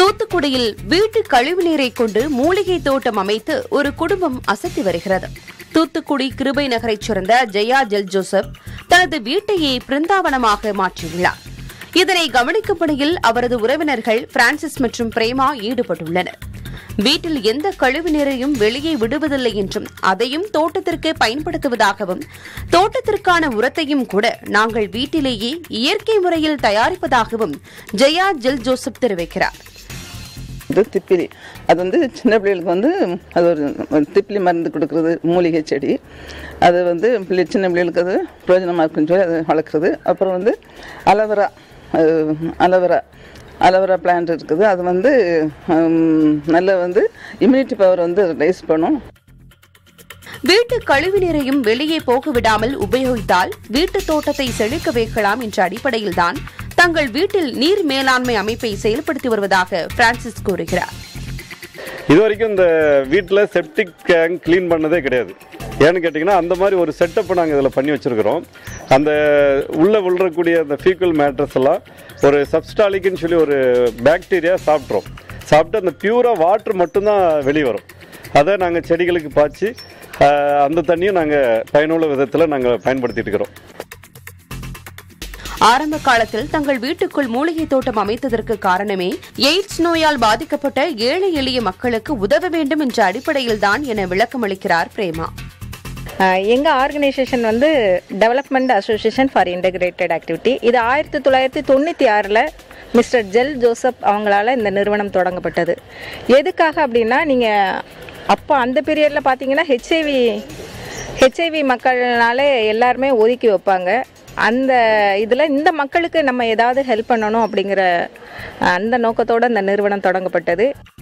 தூத்துக்குடியில் வீட்டு கழிவுநீரை கொண்டு மூலிகை தோட்டம் அமைத்து ஒரு குடும்பம் அசத்தி வருகிறது தூத்துக்குடி கிருபை நகரைச் சேர்ந்த ஜெயா ஜெல் ஜோசப் தனது வீட்டையே பிருந்தாவனமாக மாற்றியுள்ளார் இதனை கவனிக்கும் பணியில் அவரது உறவினர்கள் பிரான்சிஸ் மற்றும் பிரேமா ஈடுபட்டுள்ளனர் வீட்டில் எந்த கழிவு நீரையும் வெளியே விடுவதில்லை என்றும் அதையும் தோட்டத்திற்கு பயன்படுத்துவதாகவும் தோட்டத்திற்கான உரத்தையும் கூட நாங்கள் வீட்டிலேயே இயற்கை முறையில் தயாரிப்பதாகவும் ஜெயா ஜெல் ஜோசப் தெரிவிக்கிறார் இது திப்பிலி அது வந்து சின்ன பிள்ளைகளுக்கு வந்து அது ஒரு ஒரு திப்பிலி மருந்து கொடுக்குறது மூலிகை செடி அது வந்து பிள்ளை சின்ன பிள்ளைகளுக்கு அது பிரயோஜனமாக இருக்குன்னு சொல்லி அது வளர்க்குறது அப்புறம் வந்து அலோவேரா அது அலோவேரா அலோவேரா பிளான்ட் இருக்குது அது வந்து ஹம், நல்ல வந்து இம்யூனிட்டி பவர் வந்து ரைஸ் பண்ணும் வீட்டு கழிவு நீரையும் வெளியே போக விடாமல் உபயோகித்தால் வீட்டு தோட்டத்தை செழிக்க வைக்கலாம் என்ற அடிப்படையில்தான் தங்கள் வீட்டில் நீர் மேலாண்மை அமைப்பை செயல்படுத்தி வருவதாக பிரான்சிஸ் கூறுகிறார் இது வரைக்கும் இந்த வீட்டில் செப்டிக் டேங்க் க்ளீன் பண்ணதே கிடையாது ஏன்னு கேட்டிங்கன்னா அந்த மாதிரி ஒரு செட்டப்பை நாங்கள் இதில் பண்ணி வச்சுருக்கிறோம் அந்த உள்ளே விழுறக்கூடிய அந்த ஃபீக்கல் மேட்ரஸ் எல்லாம் ஒரு சப்ஸ்டாலிக்னு சொல்லி ஒரு பாக்டீரியா சாப்பிட்றோம் சாப்பிட்டு அந்த பியூராக வாட்டர் மட்டும்தான் வெளியே வரும் அதை நாங்கள் செடிகளுக்கு பாய்ச்சி ஆஹ், அந்த தண்ணியும் நாங்கள் பயனுள்ள விதத்தில் நாங்கள் பயன்படுத்திட்டு இருக்கிறோம் ஆரம்ப காலத்தில் தங்கள் வீட்டுக்குள் மூலிகை தோட்டம் அமைத்ததற்கு காரணமே எய்ட்ஸ் நோயால் பாதிக்கப்பட்ட ஏழை எளிய மக்களுக்கு உதவ வேண்டும் என்ற அடிப்படையில்தான் என விளக்கமளிக்கிறார் பிரேமா எங்கள் ஆர்கனைசேஷன் வந்து development association for integrated activity இது ஆயிரத்தி தொள்ளாயிரத்தி தொண்ணூற்றி ஆறில் மிஸ்டர் ஜெல் ஜோசப் அவங்களால இந்த நிறுவனம் தொடங்கப்பட்டது எதுக்காக அப்படின்னா நீங்கள் அப்போ அந்த பீரியடில் பார்த்தீங்கன்னா ஹெச்ஐவி ஹெச்ஐவி மக்கள்னாலே எல்லாருமே ஒதுக்கி வைப்பாங்க அந்த இதில் இந்த மக்களுக்கு நம்ம ஏதாவது ஹெல்ப் பண்ணணும் அப்படிங்கிற அந்த நோக்கத்தோடு இந்த நிறுவனம் தொடங்கப்பட்டது